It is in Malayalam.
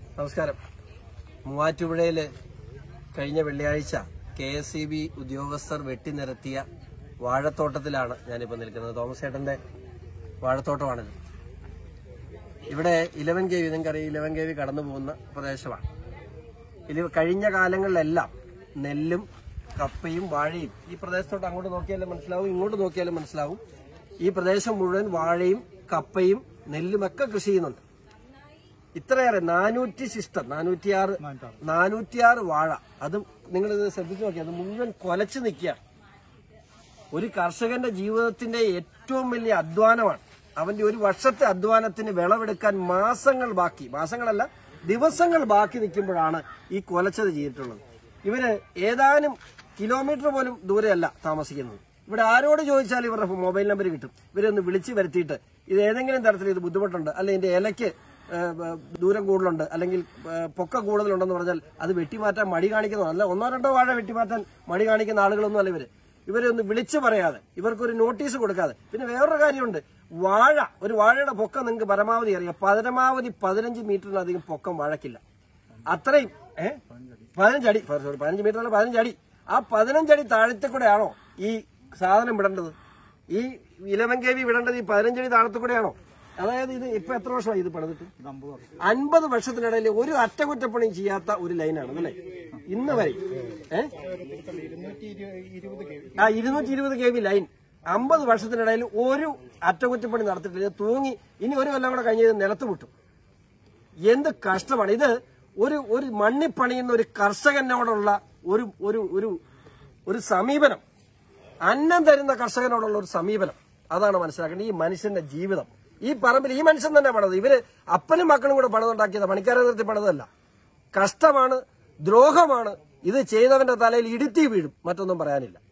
നമസ്കാരം മൂവാറ്റുപുഴയില് കഴിഞ്ഞ വെള്ളിയാഴ്ച കെ എസ് ഇ ബി ഉദ്യോഗസ്ഥർ വെട്ടിനിരത്തിയ വാഴത്തോട്ടത്തിലാണ് ഞാനിപ്പോൾ നിൽക്കുന്നത് തോമസ് ചേട്ടന്റെ വാഴത്തോട്ടമാണിത് ഇവിടെ ഇലവൻ കെ വി നിങ്ങൾക്കറിയാം ഇലവൻ കെ വി കടന്നു പോകുന്ന പ്രദേശമാണ് ഇതിൽ കഴിഞ്ഞ കാലങ്ങളിലെല്ലാം നെല്ലും കപ്പയും വാഴയും ഈ പ്രദേശത്തോട്ട് അങ്ങോട്ട് നോക്കിയാലും മനസ്സിലാവും ഇങ്ങോട്ട് നോക്കിയാലും മനസ്സിലാവും ഈ പ്രദേശം മുഴുവൻ വാഴയും കപ്പയും നെല്ലുമൊക്കെ കൃഷി ചെയ്യുന്നുണ്ട് ഇത്രയേറെ നാനൂറ്റി സിസ്റ്റർ നാനൂറ്റിയാറ് നാനൂറ്റിയാറ് വാഴ അതും നിങ്ങൾ ഇത് ശ്രദ്ധിച്ചു നോക്കി അത് മുഴുവൻ കൊലച്ചു നിൽക്കുകയാണ് ഒരു കർഷകന്റെ ജീവിതത്തിന്റെ ഏറ്റവും വലിയ അധ്വാനമാണ് അവന്റെ ഒരു വർഷത്തെ അധ്വാനത്തിന് വിളവെടുക്കാൻ മാസങ്ങൾ ബാക്കി മാസങ്ങളല്ല ദിവസങ്ങൾ ബാക്കി നിൽക്കുമ്പോഴാണ് ഈ കൊലച്ചത് ചെയ്തിട്ടുള്ളത് ഇവര് ഏതാനും കിലോമീറ്റർ പോലും ദൂരെയല്ല താമസിക്കുന്നത് ഇവിടെ ആരോട് ചോദിച്ചാലും ഇവരുടെ മൊബൈൽ നമ്പർ കിട്ടും ഇവരൊന്ന് വിളിച്ചു വരുത്തിയിട്ട് ഇത് ഏതെങ്കിലും തരത്തിൽ ഇത് ബുദ്ധിമുട്ടുണ്ട് അല്ലെ ഇതിന്റെ ഇലയ്ക്ക് ഏഹ്, ഏഹ്, ദൂരം കൂടുതലുണ്ട് അല്ലെങ്കിൽ ഏഹ്, പൊക്ക കൂടുതലുണ്ടെന്ന് പറഞ്ഞാൽ അത് വെട്ടിമാറ്റാൻ മടി കാണിക്കുന്നതോ അല്ല ഒന്നോ രണ്ടോ വാഴ വെട്ടിമാറ്റാൻ മടി കാണിക്കുന്ന ആളുകളൊന്നും അല്ല ഇവര് ഇവരെ ഒന്ന് വിളിച്ചു പറയാതെ ഇവർക്കൊരു നോട്ടീസ് കൊടുക്കാതെ പിന്നെ വേറൊരു കാര്യമുണ്ട് വാഴ ഒരു വാഴയുടെ പൊക്കം നിങ്ങൾക്ക് പരമാവധി അറിയാം പരമാവധി പതിനഞ്ച് മീറ്ററിലധികം പൊക്കം വാഴക്കില്ല അത്രയും ഏഹ് പതിനഞ്ചടി സോറി പതിനഞ്ച് മീറ്റർ അല്ല പതിനഞ്ചടി ആ പതിനഞ്ചടി താഴത്തെ കൂടെയാണോ ഈ സാധനം വിടേണ്ടത് ഈ ഇലവൻ കെ വി വിടേണ്ടത് ഈ പതിനഞ്ചടി താഴത്തെ കൂടെയാണോ അതായത് ഇത് ഇപ്പൊ എത്ര വർഷമായി ഇത് പണിതിട്ട് അൻപത് വർഷത്തിനിടയിൽ ഒരു അറ്റകുറ്റപ്പണിയും ചെയ്യാത്ത ഒരു ലൈനാണ് അല്ലേ ഇന്ന് വരെ ഏഹ് ആ ഇരുന്നൂറ്റി ഇരുപത് കെ വി ലൈൻ അമ്പത് വർഷത്തിനിടയിൽ ഒരു അറ്റകുറ്റപ്പണി നടത്തിയിട്ടില്ല ഇത് തൂങ്ങി ഇനി ഒരു കൊല്ലം കൂടെ കഴിഞ്ഞ് ഇത് നിലത്ത് വിട്ടു എന്ത് കഷ്ടമാണ് ഇത് ഒരു ഒരു മണ്ണി പണിയുന്ന ഒരു കർഷകനോടുള്ള ഒരു ഒരു ഒരു ഒരു സമീപനം അന്നം തരുന്ന കർഷകനോടുള്ള ഒരു സമീപനം അതാണ് മനസ്സിലാക്കേണ്ടത് ഈ മനുഷ്യന്റെ ജീവിതം ഈ പറമ്പിൽ ഈ മനുഷ്യൻ തന്നെ പണിത് ഇവര് അപ്പനും മക്കളും കൂടെ പണിതുണ്ടാക്കിയത് പണിക്കാരെ നിർത്തി പണിതല്ല കഷ്ടമാണ് ദ്രോഹമാണ് ഇത് ചെയ്തവന്റെ തലയിൽ ഇടുത്തി വീഴും മറ്റൊന്നും പറയാനില്ല